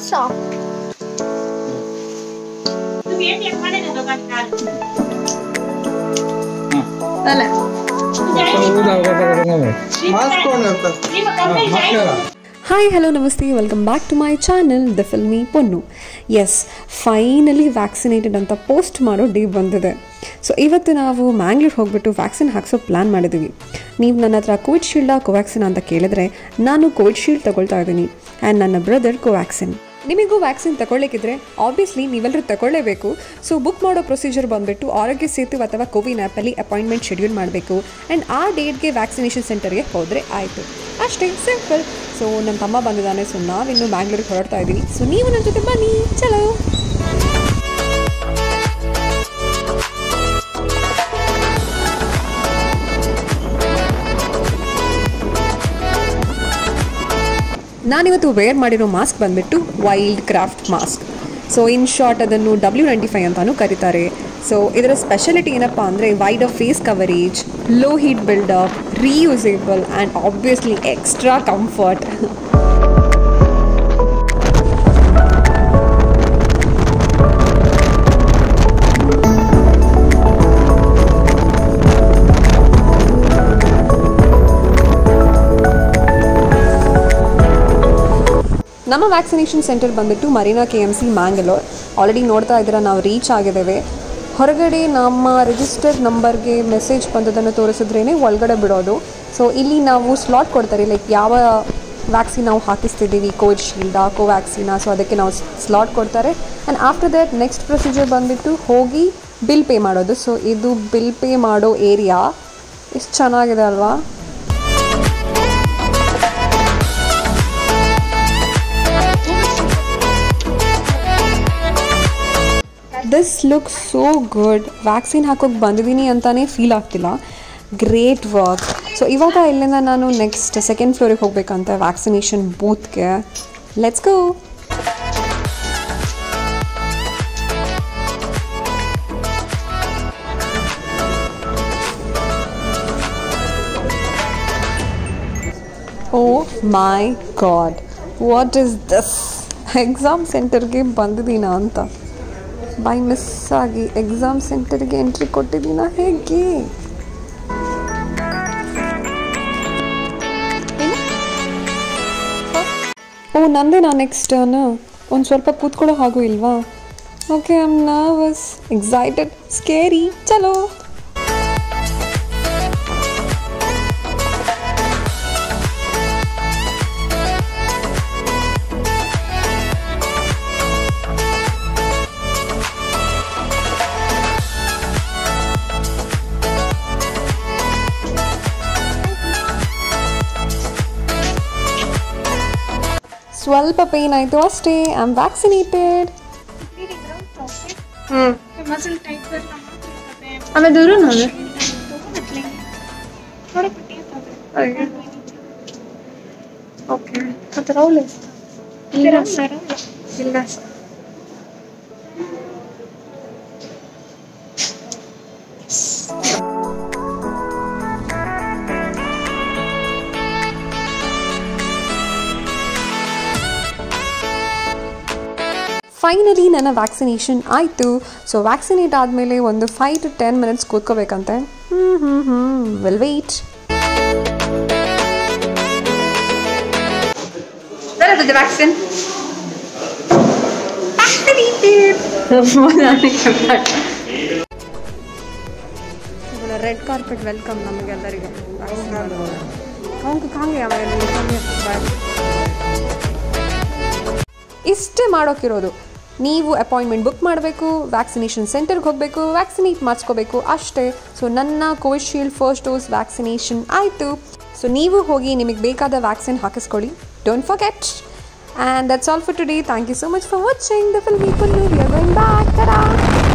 soft ಅಲ್ಲ hi hello ನಮಸ್ತೆ welcome back to my channel the filmy Ponnu yes finally vaccinated ಅಂತ post ಮಾಡೋ day ಬಂದಿದೆ ಸೊ ಇವತ್ತು ನಾವು ಮ್ಯಾಂಗ್ಳೂರ್ ಹೋಗ್ಬಿಟ್ಟು ವ್ಯಾಕ್ಸಿನ್ ಹಾಕ್ಸೋ ಪ್ಲ್ಯಾನ್ ಮಾಡಿದ್ದೀವಿ ನೀವು ನನ್ನ ಹತ್ರ ಕೋವಿಡ್ ಶೀಲ್ಡಾ ಕೋವ್ಯಾಕ್ಸಿನ್ ಅಂತ ಕೇಳಿದ್ರೆ ನಾನು ಕೋವಿಡ್ ಶೀಲ್ಡ್ ತಗೊಳ್ತಾ ಇದ್ದೀನಿ ಆ್ಯಂಡ್ ನನ್ನ ಬ್ರದರ್ ಕೋವ್ಯಾಕ್ಸಿನ್ ನಿಮಗೂ ವ್ಯಾಕ್ಸಿನ್ ತಗೊಳ್ಳಿಕ್ಕಿದ್ರೆ ಆಬ್ವಿಯಸ್ಲಿ ನೀವೆಲ್ಲರೂ ತಗೊಳ್ಳೇಬೇಕು ಸೊ ಬುಕ್ ಮಾಡೋ ಪ್ರೊಸೀಜರ್ ಬಂದುಬಿಟ್ಟು ಆರೋಗ್ಯ ಸೇತು ಅಥವಾ ಕೋವಿನ್ ಆ್ಯಪಲ್ಲಿ ಅಪಾಯಿಂಟ್ಮೆಂಟ್ ಶೆಡ್ಯೂಲ್ ಮಾಡಬೇಕು ಆ್ಯಂಡ್ ಆ ಡೇಟ್ಗೆ ವ್ಯಾಕ್ಸಿನೇಷನ್ ಸೆಂಟರ್ಗೆ ಹೋದರೆ ಆಯಿತು ಅಷ್ಟೇ ಸಿಂಪಲ್ ಸೊ ನನ್ನ ತಮ್ಮ ಬಂದಿದ್ದಾನೆ ಸೊ ನಾವಿನ್ನು ಬ್ಯಾಂಗ್ಳೂರಿಗೆ ಹೊರಡ್ತಾ ಇದ್ದೀವಿ ಸೊ ನೀವು ನನ್ನ ಜೊತೆ ಬನ್ನಿ ಚಲೋ ನಾನಿವತ್ತು ವೇರ್ ಮಾಡಿರೋ ಮಾಸ್ಕ್ ಬಂದ್ಬಿಟ್ಟು Wildcraft mask so in short ಅದನ್ನು ಡಬ್ಲ್ಯೂ ನೈಂಟಿ ಫೈವ್ ಅಂತಾನು ಕರೀತಾರೆ ಸೊ ಇದರ ಸ್ಪೆಷಾಲಿಟಿ ಏನಪ್ಪ ಅಂದರೆ wide of face coverage low heat buildup reusable and obviously extra comfort ನಮ್ಮ ವ್ಯಾಕ್ಸಿನೇಷನ್ ಸೆಂಟರ್ ಬಂದ್ಬಿಟ್ಟು Marina K M C Mangalore already ನೋಡ್ತಾ ಇದ್ದೀರಾ ನಾವು ರೀಚ್ ಆಗಿದ್ದೇವೆ ಹೊರಗಡೆ ನಮ್ಮ ರಿಜಿಸ್ಟರ್ ನಂಬರ್ಗೆ ಮೆಸೇಜ್ ಬಂದದನ್ನು ತೋರಿಸಿದ್ರೇ ಒಳಗಡೆ ಬಿಡೋದು ಸೊ ಇಲ್ಲಿ ನಾವು ಸ್ಲಾಟ್ ಕೊಡ್ತಾರೆ ಲೈಕ್ ಯಾವ ವ್ಯಾಕ್ಸಿನ್ ನಾವು ಹಾಕಿಸ್ತಿದ್ದೀವಿ ಕೋವಿಡ್ ಶೀಲ್ಡಾ ಕೋವ್ಯಾಕ್ಸಿನಾ ಸೊ ಅದಕ್ಕೆ ನಾವು ಸ್ಲಾಟ್ ಕೊಡ್ತಾರೆ and after that next procedure ಬಂದುಬಿಟ್ಟು ಹೋಗಿ ಬಿಲ್ ಪೇ ಮಾಡೋದು ಸೊ ಇದು ಬಿಲ್ ಪೇ ಮಾಡೋ ಏರಿಯಾ ಎಷ್ಟು ಚೆನ್ನಾಗಿದೆ ಅಲ್ವಾ this look so good vaccine ಹಾಕೋಕೆ ಬಂದಿದ್ದೀನಿ ಅಂತಲೇ ಫೀಲ್ ಆಗ್ತಿಲ್ಲ ಗ್ರೇಟ್ ವರ್ಕ್ ಸೊ ಇವಾಗ ಇಲ್ಲಿಂದ ನಾನು ನೆಕ್ಸ್ಟ್ ಸೆಕೆಂಡ್ ಫ್ಲೋರಿಗೆ ಹೋಗ್ಬೇಕಂತ ವ್ಯಾಕ್ಸಿನೇಷನ್ ಬೂತ್ಗೆ let's go oh my god what is this exam ಸೆಂಟರ್ಗೆ ಬಂದಿದ್ದೀನ ಅಂತ ಬೈ ಮಿಸ್ ಆಗಿ ಎಕ್ಸಾಮ್ ಸೆಂಟರ್ಗೆ ಎಂಟ್ರಿ ಕೊಟ್ಟಿದ್ದೀನ ಹೇಗೆ ಓ ನಂದೇನಾ ನೆಕ್ಸ್ಟ್ ಟರ್ನ್ ಒಂದು ಸ್ವಲ್ಪ ಕೂತ್ಕೊಳ್ಳೋ ಹಾಗೂ ಇಲ್ವಾ okay I am nervous excited scary ಚಲೋ ಸ್ವಲ್ಪ ಪೇನ್ ಆಯಿತು ಅಷ್ಟೇ I am vaccinated muscle tight करना ಆಮೇಲೆ ದೂರ ನಾನು थोड़ा पट्टियाँ ಓಕೆ ಮತ್ತೆ ರೌಲ್ ಇಲ್ಲ ಸರ್ ಇಲ್ಲ ಫೈನಲಿ ನನ್ನ ವ್ಯಾಕ್ಸಿನೇಷನ್ ಆಯಿತು ಸೊ ವ್ಯಾಕ್ಸಿನೇಟ್ ಆದಮೇಲೆ ಒಂದು ಫೈವ್ ಟು ಟೆನ್ ಮಿನಿಟ್ಸ್ ಕೂತ್ಕೋಬೇಕಂತೆ ಹ್ಞೂ ಹ್ಞೂ ಹ್ಞೂ ವಿಲ್ ವೆಯ್ಟ್ ಬರೋದು ವ್ಯಾಕ್ಸಿನ್ ರೆಡ್ ಕಾರ್ಪೆಟ್ ವೆಲ್ಕಮ್ ನಮಗೆಲ್ಲರಿಗೂ ಕಾಂಗೆ ಕಾಂಗೆ ಇಷ್ಟೇ ಮಾಡೋಕ್ಕಿರೋದು ನೀವು ಅಪಾಯಿಂಟ್ಮೆಂಟ್ ಬುಕ್ ಮಾಡಬೇಕು ವ್ಯಾಕ್ಸಿನೇಷನ್ ಸೆಂಟರ್ಗೆ ಹೋಗಬೇಕು ವ್ಯಾಕ್ಸಿನೇಟ್ ಮಾಡಿಸ್ಕೋಬೇಕು ಅಷ್ಟೇ ಸೊ ನನ್ನ ಕೋವಿಶೀಲ್ಡ್ ಫಸ್ಟ್ ಡೋಸ್ ವ್ಯಾಕ್ಸಿನೇಷನ್ ಆಯಿತು ಸೊ ನೀವು ಹೋಗಿ ನಿಮಗೆ ಬೇಕಾದ ವ್ಯಾಕ್ಸಿನ್ ಹಾಕಿಸ್ಕೊಳ್ಳಿ don't forget and that's all for today thank you so much for watching the film people we are going back